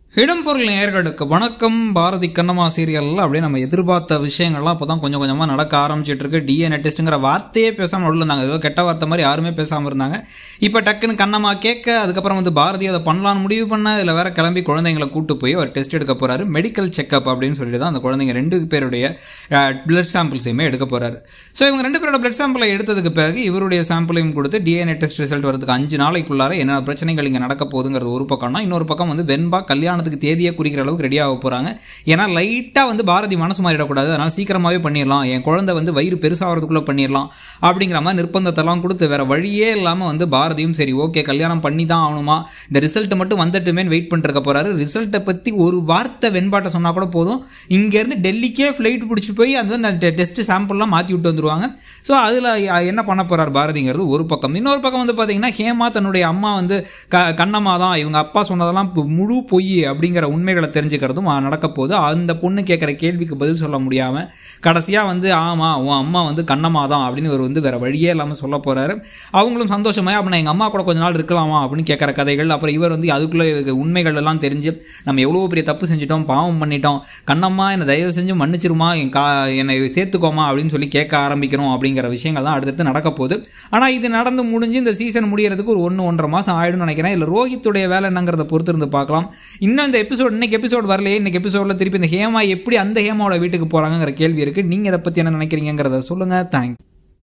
இடம்பொருள் நேயர்களுக்கு வணக்கம் பாரதி கண்ணம்மா சீரியலில் அப்படியே நம்ம எதிர்பார்த்த விஷயங்கள்லாம் இப்போ தான் கொஞ்சம் கொஞ்சமாக நடக்க ஆரம்பிச்சிட்டு இருக்கு டிஎன்ஏ டெஸ்ட்டுங்கிற வார்த்தையே பேசாமல் உள்ள இருந்தாங்க ஏதோ கெட்ட வார்த்தை மாதிரி யாருமே பேசாமல் இருந்தாங்க இப்போ டக்குன்னு கண்ணம்மா கேட்க அதுக்கப்புறம் வந்து பாரதி அதை பண்ணலான்னு முடிவு பண்ண இதில் வேற கிளம்பி குழந்தைங்களை கூட்டு போய் ஒரு டெஸ்ட் எடுக்க போறாரு மெடிக்கல் செக்அப் அப்படின்னு சொல்லிட்டு தான் அந்த குழந்தைங்க ரெண்டு பேருடைய பிளட் சாம்பிள்ஸையுமே எடுக்க போறாரு ஸோ இவங்க ரெண்டு பேரோட பிளட் சாம்பிளை எடுத்ததுக்கு பிறகு இவருடைய சாம்பிளையும் கொடுத்து டிஎன்ஏ டெஸ்ட் ரிசல்ட் வரதுக்கு அஞ்சு நாளைக்குள்ளார என்ன பிரச்சனைகள் இங்கே நடக்க போகுதுங்கிறது ஒரு பக்கம்னா இன்னொரு பக்கம் வந்து வெண்பா கல்யாணத்துக்கு தேதியை குறிக்கிற அளவுக்கு ரெடியாக போகிறாங்க ஏன்னா லைட்டாக வந்து பாரதி மனசு மாறிடக்கூடாது அதனால் சீக்கிரமாகவே பண்ணிடலாம் என் குழந்தை வந்து வயிறு பெருசாகிறதுக்குள்ளே பண்ணிடலாம் அப்படிங்கிற மாதிரி நிர்பந்தத்தெல்லாம் கொடுத்து வேற வழியே இல்லாமல் வந்து பாரதியும் சரி ஓகே கல்யாணம் பண்ணி தான் ஆகணுமா இந்த ரிசல்ட் மட்டும் வந்துட்டுமேன்னு வெயிட் பண்ணிருக்க போறாரு ரிசல்ட்டை பற்றி ஒரு வார்த்தை வெண்பாட்டை சொன்னால் கூட போதும் இங்கேருந்து டெல்லிக்கே ஃப்ளைட் பிடிச்சி போய் அந்த டெஸ்ட் சாம்பிள்லாம் மாற்றி விட்டு வந்துருவாங்க ஸோ அதில் என்ன பண்ண போறார் பாரதிங்கிறது ஒரு பக்கம் இன்னொரு பக்கம் வந்து பார்த்தீங்கன்னா ஹேமா தன்னுடைய அம்மா வந்து க கண்ணம்மா தான் இவங்க அப்பா சொன்னதெல்லாம் பு- முழு பொய் அப்படிங்கிற உண்மைகளை தெரிஞ்சுக்கிறதும் ஆ, நடக்க போகுது அந்த பொண்ணு கேட்குற கேள்விக்கு பதில் சொல்ல முடியாமல் கடைசியாக வந்து ஆமாம் உன் அம்மா வந்து கண்ணம்மா தான் அப்படின்னு இவர் வந்து வேற வழியே இல்லாமல் சொல்ல போறாரு அவங்களும் சந்தோஷமா அப்போ நான் எங்கள் அம்மா கூட கொஞ்ச நாள் இருக்கலாமா அப்படின்னு கேட்குற கதைகள் அப்புறம் இவர் வந்து அதுக்குள்ளே இருக்க உண்மைகள் எல்லாம் தெரிஞ்சு நம்ம எவ்வளோ பெரிய தப்பு செஞ்சிட்டோம் பாவம் பண்ணிட்டோம் கண்ணம்மா என்னை தயவு செஞ்சு மன்னிச்சிருமா என் கா என்னை சேர்த்துக்கோமா அப்படின்னு சொல்லி கேட்க ஆரம்பிக்கணும் அப்படிங்கிற விஷயங்கள் தான் அடுத்தடுத்து நடக்க போகுது ஆனால் இது நடந்து முடிஞ்சு இந்த சீசன் முடியறதுக்கு ஒரு ஒன்று ஒன்றரை மாதம் ஆயிடும்னு நினைக்கிறேன் இல்லை ரோஹித்துடைய வேலை என்னங்கிறத பொறுத்து இருந்து பார்க்கலாம் இன்னும் இந்த எபிசோட் இன்னைக்கு எபிசோட் வரலையே இன்னைக்கு எபிசோடில் திருப்பி இந்த ஹேமா எப்படி அந்த ஹேமாவோட வீட்டுக்கு போகிறாங்கிற கேள்வி இருக்குது நீங்கள் இதை பற்றி என்ன நினைக்கிறீங்கிறத சொல்லுங்கள் தேங்க்ஸ்